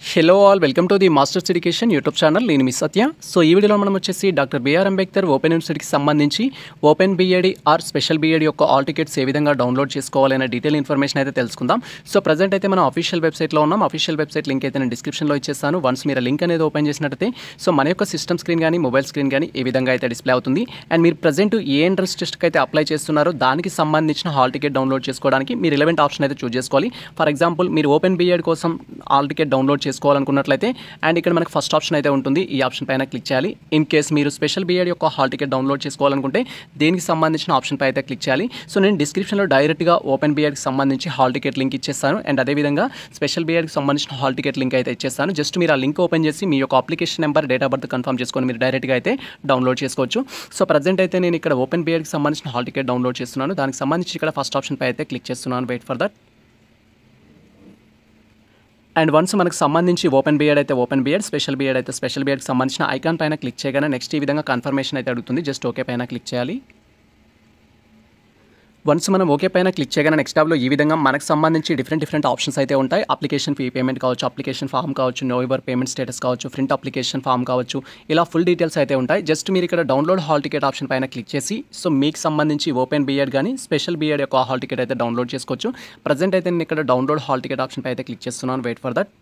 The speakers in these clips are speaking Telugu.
hello all welcome to the masters education YouTube channel నేను మిస్ సత్య సో ఈ వీడియోలో మనం వచ్చేసి డాక్టర్ బిఆర్ అంబేద్కర్ ఓపెన్ యూనివర్సిటీకి సంబంధించి open BEd or special BEd యొక్క ఆల్ టికెట్స్ ఏ విధంగా డౌన్లోడ్ చేసుకోవాలనే డీటెయిల్ ఇన్ఫర్మేషన్ అయితే తెలుసుకుందాం సో ప్రజెంట్ అయితే మనం అఫీషియల్ వెబ్సైట్లో ఉన్నాం అఫీషియల్ వెబ్సైట్ లింక్ అయితే నేను డిస్క్రిప్షన్లో ఇచ్చేస్తాను వన్స్ మీరు లింక్ అనేది ఓపెన్ చేసినట్టయితే సో మన యొక్క సిస్టమ్ స్క్రీన్ కానీ మొబైల్ స్క్రీన్ కానీ ఏ విధంగా అయితే డిస్ప్లే అవుతుంది అండ్ మీరు ప్రజెంట్ ఏ ఎంట్రన్స్ టెస్ట్కి అయితే అప్లై చేస్తున్నారో దానికి సంబంధించిన హాల్ టికెట్ డౌన్లోడ్ చేసుకోవడానికి మీరు రిలవెంట్ ఆప్షన్ అయితే చూస్ చేసుకోవాలి ఫర్ ఎగ్జాంపుల్ మీరు ఓపెన్ బీఎడ్ కోసం హాల్ టికెట్ డౌన్లోడ్ చేసుకోవాలనుకున్నట్లయితే అండ్ ఇక్కడ మనకు ఫస్ట్ ఆప్షన్ అయితే ఉంటుంది ఈ ఆప్షన్ పైన క్లిక్ చేయాలి ఇన్ కేస్ మీరు స్పెషల్ బీఎడ్ యొక్క హాల్ టికెట్ డౌన్లోడ్ చేసుకోవాలనుకుంటే దీనికి సంబంధించిన ఆప్షన్ పై అయితే క్లిక్ చేయాలి సో నేను డిస్క్రిప్షన్లో డైరెక్ట్గా ఓపెన్ బీఎడ్కి సంబంధించి హాల్ టికెట్ లింక్ ఇచ్చేస్తాను అండ్ అదేవిధంగా స్పెషల్ బీఎడ్కి సంబంధించిన హాల్ టికెట్ లింక్ అయితే ఇచ్చేస్తాను జస్ట్ మీరు ఆ లింక్ ఓపెన్ చేసి మీ యొక్క application number date of birth confirm చేసుకొని మీరు డైరెక్ట్గా అయితే డౌన్లోడ్ చేసుకోవచ్చు సో ప్రజెంట్ అయితే నేను ఇక్కడ ఓపెన్ బీఎడ్కి సంబంధించిన హాల్ టికెట్ డౌన్లోడ్ చేస్తున్నాను దానికి సంబంధించి ఇక్కడ ఫస్ట్ ఆప్షన్ పై అయితే క్లిక్ చేస్తున్నాను wait for that and once మనకు సంబంధించి ఓపెన్ బీఎడ్ అయితే ఓపెన్ బీఎడ్ స్పెషల్ బీఎడ్ అయితే స్పెషల్ బీఎడ్కి సంబంధించిన ఐకాన్ పైన క్లిక్ చేయగానే నెక్స్ట్ ఈ విధంగా కన్ఫర్మేషన్ అయితే అడుగుతుంది జస్ట్ ఓకే పైన క్లిక్ చేయాలి వన్స్ మనం ఓకే పైన క్లిక్ చేయగానే నెక్స్ట్ టాబ్లో ఈ విధంగా మనకు సంబంధించి డిఫరెంట్ డిఫరెంట్ ఆప్షన్స్ అయితే ఉంటాయి అప్లికేషన్ ఫీ పేమెంట్ కావచ్చు అప్లికేషన్ ఫామ్ కావచ్చు నో యువర్ పేమెంట్ స్టేటస్ కావచ్చు ప్రింట్ అప్లికేషన్ ఫామ్ కావచ్చు ఇలా ఫుల్ డీటెయిల్స్ అయితే ఉంటాయి జస్ట్ మీరు ఇక్కడ డౌన్లోడ్ హాల్ టికెట్ ఆప్షన్ పైన క్లిక్ చేసి సో మీకు సంబంధించి ఓపెన్ బీఎడ్ కానీ స్పెషల్ బీఎడ్ యొక్క హాల్ టికెట్ అయితే డౌన్లోడ్ చేసుకోవచ్చు ప్రజెంట్ అయితే నేను ఇక్కడ డౌన్లోడ్ హాల్ టికెట్ ఆప్షన్ పై అయితే క్లిక్ చేస్తున్నాను వెయిట్ ఫర్ దట్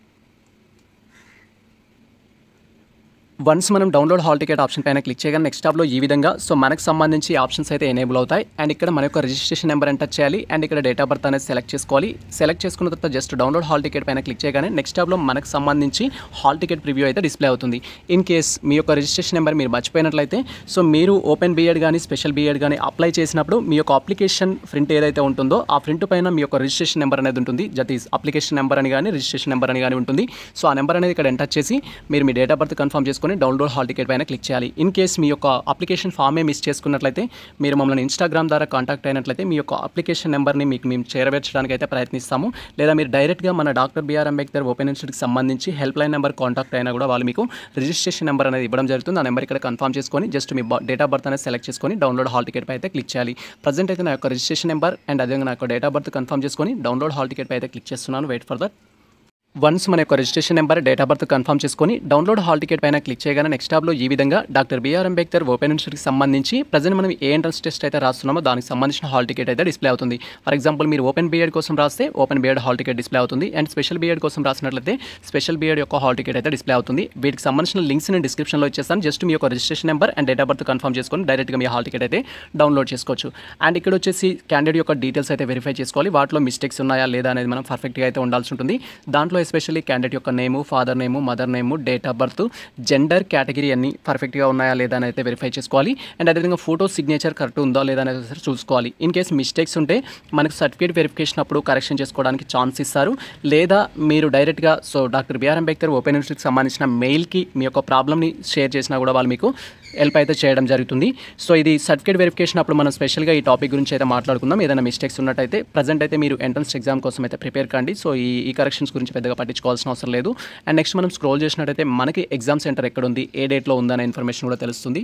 వన్స్ మనం డౌన్లోడ్ హాల్ టికెట్ ఆప్షన్ పైన క్లిక్ చేయగానే నెక్స్ట్ టాబ్లో ఈ విధంగా సో మనకు సంబంధించి ఆప్షన్స్ అయితే ఎనేబుల్ అవుతాయి అండ్ ఇక్కడ మన యొక్క రిజిస్ట్రేషన్ నెంబర్ ఎంటర్ చేయాలి అండ్ ఇక్కడ డేట్ ఆఫ్ బర్త్ అనేది సెలెక్ట్ చేసుకోవాలి సెలెక్ట్ చేసుకున్న తర్వాత జస్ట్ డౌన్లోడ్ హాల్ టికెట్ పైన క్లిక్ చేయగానే నెక్స్ట్ టాబ్లో మనకు సంబంధించి హాల్ టికెట్ ప్రివ్యూ అయితే డిస్ప్లే అవుతుంది ఇన్ కేస్ మీ యొక్క రిజిస్ట్రేషన్ నెంబర్ మీరు మర్చిపోయినట్లయితే సో మీరు ఓపెన్ బీఎడ్ కానీ స్పెషల్ బీఎడ్ కానీ అప్లై చేసినప్పుడు మీ యొక్క అప్లికేషన్ ప్రింట్ ఏదైతే ఉంటుందో ఆ ప్రింట్ పైన మీ యొక్క రిజిస్ట్రేషన్ నెంబర్ అనేది ఉంటుంది దట్ ఈస్ అప్లికేషన్ నెంబర్ అని కానీ రిజిస్ట్రేషన్ నెంబర్ అని కానీ ఉంటుంది సో ఆ నెంబర్ అనేది ఇక్కడ ఎంటర్ చేసి మీరు మీ డేట్ ఆఫ్ బర్త్ కన్ఫర్మ్ చేసుకొని డౌన్లోడ్ హాల్ టికెట్ పైన క్లిక్ చేయాలి ఇన్ కేస్ మీ యొక్క అప్లికేషన్ ఫామే మిస్ చేసుకున్నట్లయితే మీరు మమ్మల్ని ఇన్స్టాగ్రామ్ ద్వారా కాంటాక్ట్ అయినట్లయితే మీ యొక్క అప్లికేషన్ నెంబర్ని మీకు మేము చేరవేర్చడానికి అయితే ప్రయత్నిస్తాము లేదా మీరు డైరెక్ట్గా మన డాక్టర్ బిఆర్ అంబేద్కర్ ఓపెన్ ఇన్స్టిట్యూట్కి సంబంధించి హెల్ప్ లైన్ నెంబర్ కాంటాక్ట్ అయినా కూడా వాళ్ళు మీకు రిజిస్ట్రేషన్ నెంబర్ అనేది ఇవ్వడం జరుగుతుంది ఆ నెంబర్ ఇక్కడ కన్ఫర్మ్ చేసుకొని జస్ట్ మీ డేట్ ఆఫ్ బర్త్ అనేది సెలెక్ట్ చేసుకొని డౌన్లోడ్ హాల్ టికెట్ పై అయితే క్లిక్ చేయాలి ప్రజెంట్ అయితే నా యొక్క రిజిస్ట్రేషన్ నెంబర్ అండ్ అదేవిధంగా నా యొక్క డేట్ ఆఫ్ బర్త్ కన్ఫర్మ్ చేసుకొని డౌన్లోడ్ హాల్ టికెట్ పై అయితే క్లిక్ చేస్తున్నాను వెయిట్ ఫర్ దట్ వన్స్ మన యొక్క registration number date of birth confirm చేసుకొని డౌన్లోడ్ హాల్ టికెట్ పైన క్లిక్ చేయగానే నెక్స్ట్ టాబ్లో ఈ విధంగా డాక్టర్ బిఆర్ అంబేద్కర్ ఓపెన్ ఇన్స్టిట్యూట్కి సంబంధించి ప్రజెంట్ మనం ఏ ఎంట్రన్స్ టెస్ట్ అయితే రాస్తున్నామో దానికి సంబంధించిన హాల్ టికెట్ అయితే డిస్ప్లే అవుతుంది ఫర్ ఎగ్జాంపుల్ మీరు ఓపెన్ బీఎడ్ కోసం రాస్తే open BEd hall ticket display అవుతుంది అండ్ స్పెషల్ బీఎడ్ కోసం రాసినట్లయితే స్పెషల్ బీఎడ్ యొక్క హాల్ టికెట్ అయితే డిస్ప్లే అవుతుంది వీటికి సంబంధించిన లింక్స్ నేను డిస్క్రిప్షన్లో ఇచ్చేస్తాను జస్ట్ మీ యొక్క registration number and date of birth confirm చేసుకొని డైరెక్ట్గా మీ హాల్ టికెట్ అయితే డౌన్లోడ్ చేసుకోవచ్చు అండ్ ఇక్కడ వచ్చేసి క్యాండిడేట్ యొక్క డీటెయిల్స్ అయితే వెరిఫై చేసుకోవాలి వాటిలో మిస్టేక్స్ ఉన్నాయా లేదా అనేది మనం పర్ఫెక్ట్గా అయితే ఉండాల్సి ఉంటుంది దాంట్లో ఎస్పెషల్లీ క్యాండిడేట్ యొక్క name father name mother name date of birth gender category అన్ని పర్ఫెక్ట్గా ఉన్నాయా లేదా అని అయితే వెరిఫై చేసుకోవాలి అండ్ అదేవిధంగా ఫోటో సిగ్నేచర్ కరెక్ట్ ఉందా లేదా అనేది ఒకసారి చూసుకోవాలి ఇన్ కేస్ మిస్టేక్స్ ఉంటే మనకు సర్టిఫికేట్ వెరిఫికేషన్ అప్పుడు కరెక్షన్ చేసుకోవడానికి ఛాన్స్ ఇస్తారు లేదా మీరు డైరెక్ట్గా so doctor BR Ambedkar open యూనివర్సిటీకి సంబంధించిన మెయిల్కి మీ యొక్క ప్రాబ్లమ్ని షేర్ చేసినా కూడా వాళ్ళు మీకు హెల్ప్ అయితే చేయడం జరుగుతుంది సో ఇది సర్టిఫికేట్ వెరిఫికేషన్ అప్పుడు మనం స్పెషల్గా ఈ టాపిక్ గురించి అయితే మాట్లాడుకుందాం ఏదైనా మిస్టేక్స్ ఉన్నట్టయితే ప్రజెంట్ అయితే మీరు ఎంట్రన్స్ ఎగ్జామ్ కోసం అయితే ప్రిపేర్ కండి సో ఈ ఈ కరెక్షన్స్ గురించి పెద్దగా పట్టించుకోవాల్సిన అవసరం లేదు అండ్ నెక్స్ట్ మనం స్క్రోల్ చేసినట్టయితే మనకి ఎగ్జామ్ సెంటర్ ఎక్కడ ఉంది ఏ డేట్లో ఉందనే ఇన్ఫర్మేషన్ కూడా తెలుస్తుంది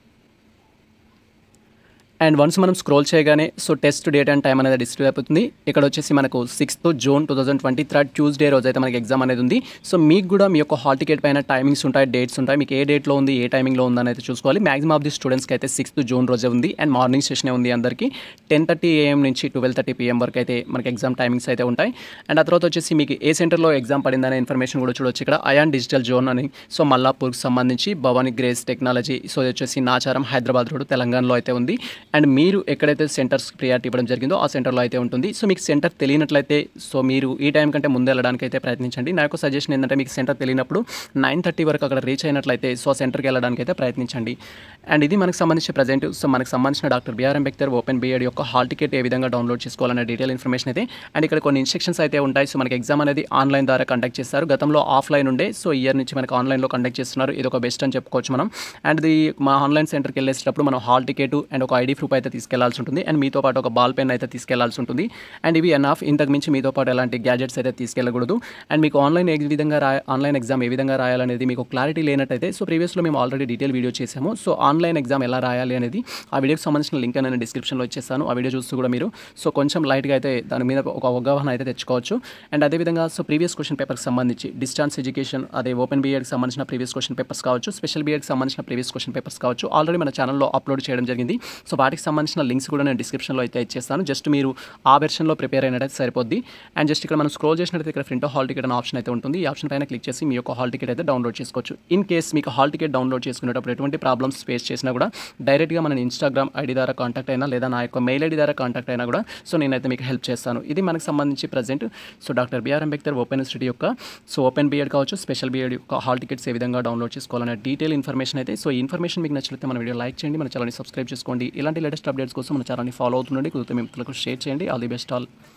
అండ్ వన్స్ మనం స్క్రోల్ చేయగానే so test date and time అనేది డిస్ప్లే అయిపోతుంది ఇక్కడ వచ్చేసి మనకు sixth June two thousand twenty third Tuesday రోజు అయితే మనకి ఎగ్జామ్ అనేది ఉంది సో మీకు కూడా మీ యొక్క హాల్ టికెట్ పైన టైమింగ్స్ ఉంటాయి డేట్స్ ఉంటాయి మీకు ఏ డేట్లో ఉంది ఏ టైమింగ్లో ఉంది అనేది చూసుకోవాలి మాక్సిమం ఆఫ్ ది స్టూడెంట్స్కి అయితే సిక్స్త్ జూన్ రోజే ఉంది అండ్ మార్నింగ్ సెషన్ ఉంది అందరికీ టెన్ థర్టీ ఏఎం నుంచి ట్వెల్వ్ థర్టీ పిఎం వరకు అయితే మనకి ఎగ్జామ్ టైమింగ్స్ అయితే ఉంటాయి అండ్ ఆ తర్వాత వచ్చేసి మీకు ఏ సెంటర్లో ఎగ్జామ్ పడిందనే ఇన్ఫర్మేషన్ కూడా చూడొచ్చు ఇక్కడ అయాన్ డిజిటల్ జోన్ అని సో మల్లాపూర్కి సంబంధించి భవానీ గ్రేస్ టెక్నాలజీ సో ఇది వచ్చేసి నాచారం హైదరాబాద్ రోడ్ తెలంగాణలో అయితే ఉంది అండ్ మీరు ఎక్కడైతే సెంటర్స్ ప్రియారిటీ ఇవ్వడం జరిగిందో ఆ సెంటర్లో అయితే ఉంటుంది సో మీకు సెంటర్ తెలియనట్లయితే సో మీరు ఈ టైం కంటే ముందు వెళ్ళడానికి అయితే ప్రయత్నించండి నా యొక్క సజెషన్ ఏంటంటే మీకు సెంటర్ తెలియనప్పుడు నైన్ థర్టీ వరకు అక్కడ రీచ్ అయినట్లయితే సో ఆ సెంటర్కి వెళ్ళడానికి అయితే ప్రయత్నించండి అండ్ ఇది మనకు సంబంధించి ప్రజెంట్ సో మనకు సంబంధించిన doctor BR Ambedkar open BEd యొక్క హాల్ టికెట్ ఏ విధంగా డౌన్లోడ్ చేసుకోవాలనే డీటెయిల్ ఇన్ఫర్మేషన్ అయితే అండ్ ఇక్కడ కొన్ని ఇన్స్ట్రక్షన్స్ అయితే ఉంటాయి సో మనకి ఎగ్జామ్ అనేది ఆన్లైన్ ద్వారా కండక్ట్ చేస్తారు గతంలో ఆఫ్లైన్ ఉండే సో ఇయర్ నుంచి మనకి ఆన్లైన్లో కండక్ట్ చేస్తున్నారు ఇది ఒక బెస్ట్ అని చెప్పుకోవచ్చు మనం అండ్ ఇది మా ఆన్లైన్ సెంటర్కి వెళ్ళేటప్పుడు మనం హాల్ టికెట్ అండ్ ఒక ఐడి ప్రూఫ్ అయితే తీసుకెళ్లాల్సి ఉంటుంది అండ్ మీతో పాటు ఒక బాల్ పెన్ అయితే తీసుకెళ్లాల్సి ఉంటుంది అండ్ ఇవి ఎన్ ఆఫ్ ఇంతకు మించి మీతో పాటు ఎలాంటి గ్యాజెట్స్ అయితే తీసుకెళ్ళకూడదు అండ్ మీకు ఆన్లైన్ ఏ విధంగా రా ఆన్లైన్ ఎగ్జామ్ ఏ విధంగా రాయాలనేది మీకు క్లారిటీ లేనట్టయితే సో ప్రీవియస్లో మేము ఆల్రెడీ డీటెయిల్ వీడియో చేసాము సో ఆన్లైన్ ఎగ్జామ్ ఎలా రాయాలి అనేది ఆ వీడియోకి సంబంధించిన లింక్ నేను డిస్క్రిప్షన్లో ఇచ్చేస్తాను ఆ వీడియో చూస్తూ కూడా మీరు సో కొంచెం లైట్గా అయితే దాని మీద ఒక అవగాహన అయితే తెచ్చుకోవచ్చు అండ్ అదేవిధంగా సో ప్రీవియస్ క్వశ్చన్ పేపర్కి సంబంధించి డిస్టెన్స్ ఎడ్యుకేషన్ అదే ఓపెన్ బీఎడ్కి సంబంధించిన ప్రీవియస్ క్వశ్చన్ పేపర్స్ కావచ్చు స్పెషల్ బీఎడ్కి సంబంధించిన ప్రీవియస్ క్వశ్చన్ పేపర్స్ కావచ్చు ఆల్రెడీ మన ఛానల్లో అప్లోడ్ చేయడం జరిగింది సో వాటికి సంబంధించిన లింక్స్ కూడా నేను డిస్క్రిప్షన్లో అయితే ఇచ్చేస్తాను జస్ట్ మీరు ఆ వెర్షన్లో ప్రిపేర్ అయినట్టయితే సరిపోద్ది అండ్ జస్ట్ ఇక్కడ మనం స్క్రోల్ చేసినట్టయితే ఇక్కడ ఫ్రంట్ హాల్ టికెట్ అనే ఆప్షన్ అయితే ఉంటుంది ఈ ఆప్షన్ పైన క్లిక్ చేసి మీ యొక్క హాల్ టికెట్ అయితే డౌన్లోడ్ చేసుకోవచ్చు ఇన్ కేస్ మీకు హాల్ టికెట్ డౌన్లోడ్ చేసుకునేటప్పుడు ఎటువంటి ప్రాబ్లమ్స్ ఫేస్ చేసినా కూడా డైరెక్ట్గా మన ఇన్స్టాగ్రామ్ ఐడి ద్వారా కాంటాక్ట్ అయినా లేదా నా యొక్క మెయిల్ ఐడి ద్వారా కాంటాక్ట్ అయినా కూడా సో నేనైతే మీకు హెల్ప్ చేస్తాను ఇది మనకు సంబంధించి present so doctor BR Ambedkar open university యొక్క సో ఓపెన్ బీఎడ్ కావచ్చు స్పెషల్ బీఎడ్ యొక్క హాల్ టికెట్స్ ఏ విధంగా డౌన్లోడ్ చేసుకోవాలనే డీటెయిల్ ఇన్ఫర్మేషన్ అయితే సో ఈ ఇన్ఫర్మేషన్ మీకు నచ్చితే మన వీడియో లైక్ చేయండి మన ఛానల్ని సబ్స్క్రైబ్ చేసుకోండి ఇలాంటి లేటెస్ట్ అప్డేట్స్ కోసం మన ఛానల్ని ఫాలో అవుతుండండి కుదిరితే మిత్రులకు షేర్ చేయండి ఆల్ ది బెస్ట్ ఆల్